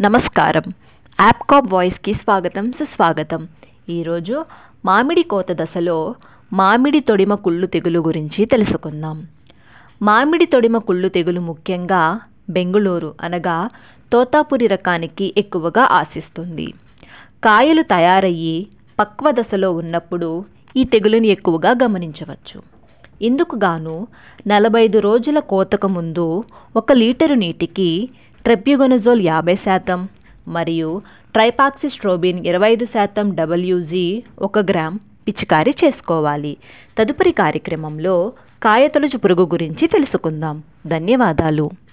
నమస్కారం యాప్కాప్ వాయిస్కి స్వాగతం సుస్వాగతం ఈరోజు మామిడి కోత దశలో మామిడి తొడిమ కుళ్ళు తెగులు గురించి తెలుసుకుందాం మామిడి తొడిమ కుళ్ళు తెగులు ముఖ్యంగా బెంగుళూరు అనగా తోతాపురి రకానికి ఎక్కువగా ఆశిస్తుంది కాయలు తయారయ్యి పక్వ దశలో ఉన్నప్పుడు ఈ తెగులుని ఎక్కువగా గమనించవచ్చు ఇందుకు గాను నలభై ఐదు రోజుల కోతకు ముందు ఒక లీటరు నీటికి ట్రెప్యుగొనజోల్ యాభై శాతం మరియు ట్రైపాక్సిస్ట్రోబిన్ ఇరవై ఐదు శాతం డబ్ల్యూజీ ఒక గ్రామ్ పిచికారీ చేసుకోవాలి తదుపరి కార్యక్రమంలో కాయతొలుచు పురుగు గురించి తెలుసుకుందాం ధన్యవాదాలు